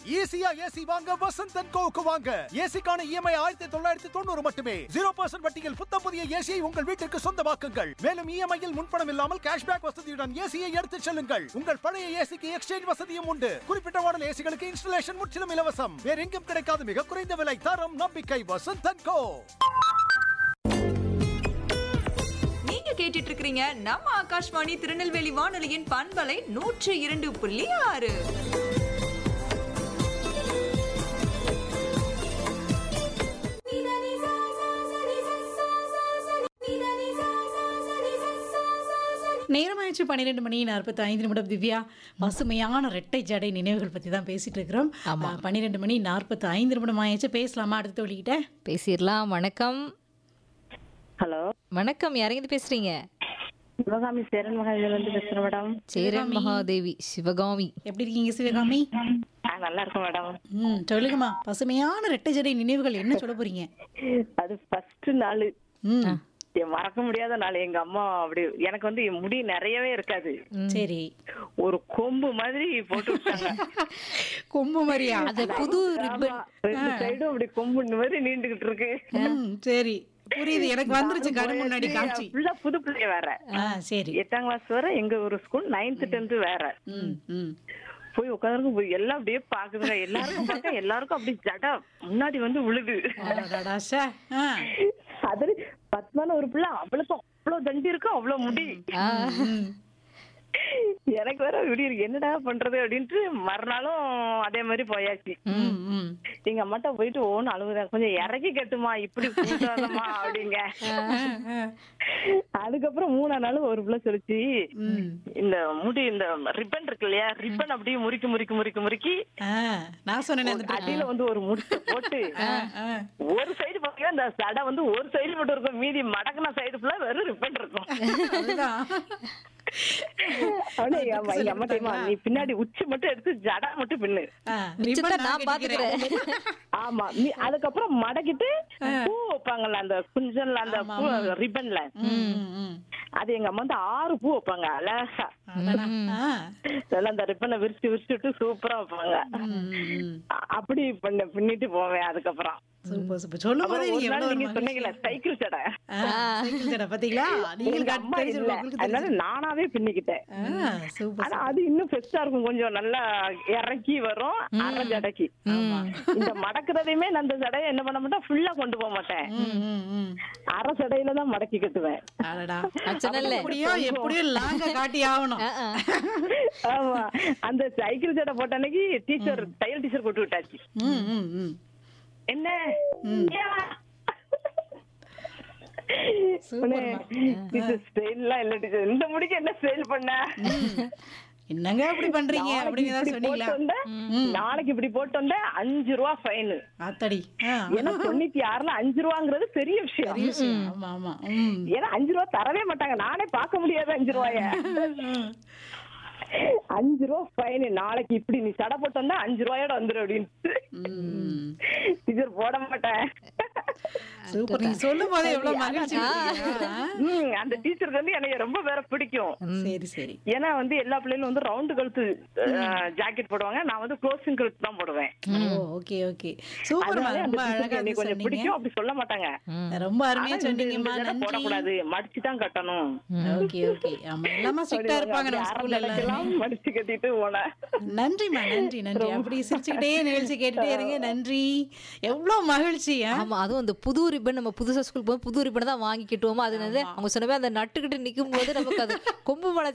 ஈஸியா ஏசி வாங்க வசந்த் அண்ட் கோவுக்கு வாங்க ஏசிக்கான இஎம்ஐ ஆயிரத்தி தொள்ளாயிரத்தி தொண்ணூறு மட்டுமே ஜீரோ பர்சன்ட் வட்டியில் புத்த புதிய ஏசியை உங்கள் வீட்டிற்கு சொந்தமாக்குங்கள் மேலும் இஎம்ஐயில் முன்பணம் இல்லாமல் கேஷ்பேக் வசதியுடன் ஏசியை எடுத்துச் செல்லுங்கள் உங்கள் பழைய ஏசிக்கு எக்ஸ்சேஞ்ச் வசதியும் உண்டு குறிப்பிட்ட மாடல் ஏசிகளுக்கு இன்ஸ்டலேஷன் முற்றிலும் இலவசம் வேற எங்கும் கிடைக்காத மிக குறைந்த விலை தரம் நம்பிக்கை வசந்த் அண்ட் கோ நீங்க கேட்டுட்டு இருக்கிறீங்க நம்ம ஆகாஷ்வாணி திருநெல்வேலி வானொலியின் பண்பலை நூற்று இரண்டு புள்ளி ஆறு நேரமாயிடுச்சு பன்னிரெண்டு மணி நாற்பத்தி ஐந்து நிமிடம் திவ்யா பசுமையான ரெட்டை ஜடை நினைவுகள் பற்றி தான் பேசிட்டு இருக்கிறோம் பன்னிரெண்டு மணி நாற்பத்தி ஐந்து நிமிடம் ஆயிடுச்சு பேசலாமா அடுத்த தோழிக்கிட்ட பேசிடலாம் வணக்கம் ஹலோ வணக்கம் யாரையும் பேசுறீங்க சிவகாமி சேரன் மகாதேவில இருந்து பேசுறேன் மேடம் சேரன் மகாதேவி சிவகாமி எப்படி இருக்கீங்க சிவகாமி ஆ நல்லா இருக்கும் மேடம் ம் சொல்லுங்கம்மா பசுமையான ரெட்டை ஜடை நினைவுகள் என்ன சொல்ல போறீங்க அது ஃபர்ஸ்ட் நாள் ம் என் மறக்க முடியாத நாள் எங்க அம்மா அப்படி எனக்கு வந்து என் முடி நிறையவே இருக்காது சரி ஒரு கொம்பு மாதிரி போட்டு விட்டாங்க கொம்பு மாதிரியா அது புது ஆமா, ரிப்பன் ரெண்டு சைடும் அப்படி கொம்பு மாதிரி நீண்டுகிட்டு இருக்கு ம் சரி புரியுது எனக்கு வந்துருச்சு கண்ணு முன்னாடி காட்சி ஃபுல்லா புது பிள்ளைய வேற ஆ சரி எட்டாம் கிளாஸ் வர எங்க ஒரு ஸ்கூல் நைன்த் டென்த் வேற ம் ம் போய் உட்காந்துருக்கு போய் எல்லாம் அப்படியே பாக்குதுங்க எல்லாருக்கும் பார்க்க எல்லாருக்கும் அப்படி ஜடா முன்னாடி வந்து விழுது அடடா, ச்சே. ஆ அது பத்மான ஒரு பிள்ளை அவளுக்கு அவ்வளவு தண்டி இருக்கும் அவ்வளவு முடி ம். எனக்கு வேற இப்படி இருக்கு என்னடா பண்றது அப்படின்ட்டு மறுநாளும் அதே மாதிரி போயாச்சு ம் ம் எங்க அம்மாட்ட போயிட்டு ஓன்னு அழுகுறேன் கொஞ்சம் இறக்கி கட்டுமா இப்படி கூட்டாதம்மா அப்படிங்க அதுக்கப்புறம் மூணா நாள் ஒரு பிள்ளை சொல்லிச்சு ம் இந்த முடி இந்த ரிப்பன் இருக்கு இல்லையா ரிப்பன் அப்படியே முறுக்கி முறுக்கி முறுக்கி முறுக்கி ஆ நான் சொன்னேனே அந்த trick. அடியில வந்து ஒரு முடிச்ச போட்டு ஆ, ஆ. ஒரு சைடு பாத்தீங்கன்னா இந்த சடை வந்து ஒரு சைடு மட்டும் இருக்கும் மீதி மடக்குன சைடு ஃபுல்லா வெறும் ரிப்பன் இருக்கும் அதுதான் அவனே எங்க அம்மா- எங்க அம்மா தெரியுமா நீ பின்னாடி உச்சி மட்டும் எடுத்து ஜடா மட்டும் பின்னு ஆ, மிச்சத்தை ribbon நான் பாத்துக்கிறேன் ஆமா நீ- அதுக்கப்புறம் மடக்கிட்டு பூ வைப்பாங்கல்ல அந்த குஞ்சன்ல அந்த பூ ரிப்பன்ல ம், ம், ம். அது எங்க அம்மா வந்து ஆறு பூ வைப்பாங்க அழகா அடடா. ஆ. நல்லா அந்த ரிப்பனை விரிச்சு விரிச்சுட்டு சூப்பரா வைப்பாங்க ம், ம், ம். அ- அப்படி பண்ண பின்னிட்டு போவேன் அதுக்கப்புறம் சூப்பர் சூப்பர் சொல்லும் போதே அப்புறம் நீங்க ஒரு நாள் எவ்வளவு நீங்க ஒரு சொன்னீங்கல்ல சைக்கிள் சடை ஆ, சைக்கிள் ஜடை பாத்தீங்களா நீங்க எங்க அம்மா இல்ல அதனால நானாவே பின்னிக்கிட்டேன் சூப்பர் ஆனா அது இன்னும் பெருசா இருக்கும் கொஞ்சம் நல்லா இறக்கி வரும் அரை ஜடைக்கு இந்த மடக்குறதையுமே நான் அந்த ஜடையை என்ன பண்ண மாட்டேன் ஃபுல்லா கொண்டு போக மாட்டேன் ம், ம், ம். அரை ஜடையில தான் மடக்கி கட்டுவேன் அடடா. அச்சனல்ல எப்படியோ எப்படியோ லாங்க காட்டி ஆகணும் ஆமா அந்த சைக்கிள் ஜடை போட்ட அன்னைக்கு டீச்சர் தையல் டீச்சர் போட்டு விட்டாச்சு ம், ம், ம். என்ன ஏன்? சூப்பர்மா. டீச்சர் ஸ்டைல்லாம் இல்ல டீச்சர் இந்த முடிக்கு என்ன ஸ்டைல் பண்ண என்னங்க இப்படி பண்றீங்க நாளைக்கு அப்படிங்கிறதா இப்படி சொன்னீங்களா போட்டு வந்தா, நாளைக்கு இப்படி போட்டு வந்தா அஞ்சு ரூபா ஃபைன் ஆத்தாடி ஆ. ஏன்னா தொண்ணூத்தி ஆறுல அஞ்சு ரூபாங்கிறது பெரிய விஷயம் பெரிய விஷயம். ஆமா ஆமா ம். ஏன்னா அஞ்சு ரூபா தரவே மாட்டாங்க நானே பார்க்க முடியாது அஞ்சு ரூபாய அஞ்சு ரூபா ஃபைன் நாளைக்கு இப்படி நீ சடை போட்டு வந்தா அஞ்சு ரூபாயோட வந்துரு அப்படின்னு ம். டீச்சர் போட மாட்டேன் சூப்பர் நீங்க சொல்லும் போதே எவ்வளவு மகிழ்ச்சி இருக்கு. ஆ. ம், அந்த டீச்சருக்கு வந்து எனக்கு ரொம்ப வேற பிடிக்கும் சரி சரி ஏன்னா வந்து எல்லா பிள்ளைகளும் வந்து ரவுண்டு கழுத்து ஜாக்கெட் போடுவாங்க நான் வந்து க்ளோசிங் கழுத்து தான் போடுவேன் ஓ ஓகே ஓகே சூப்பர்மா அதனால அந்த ரொம்ப டீச்சருக்கு அழகா என்னை வந்து கொஞ்சம் சொன்னீங்க பிடிக்கும் அப்படி சொல்ல மாட்டாங்க ரொம்ப அருமையா ஆனா இந்த- சொன்னீங்கம்மா இந்த ஜடை நன்றி போடக்கூடாது மடிச்சு தான் கட்டணும் ஓகே ஓகே ஆமா எல்லாமே ஸ்ட்ரிக்டா இருப்பாங்க நம்ம ஸ்கூல்ல எல்லாரும் மடிச்சு கட்டிட்டு போனேன் நன்றிம்மா நன்றி நன்றி அப்படி சிரிச்சுக்கிட்டே நிகழ்ச்சி கேட்டுட்டே இருங்க நன்றி எவ்வளவு மகிழ்ச்சி ஆ? ஆமா அதுவும் அந்த புது ரிப்பன் நம்ம புதுசா ஸ்கூல் போய் புது ரிப்பன் தான் வாங்கி கட்டுவோமோ அது என்னது அவங்க சொன்னவே அந்த நட்டுக்கிட்டு நிக்கும் போது நமக்கு அது கொம்பு மலை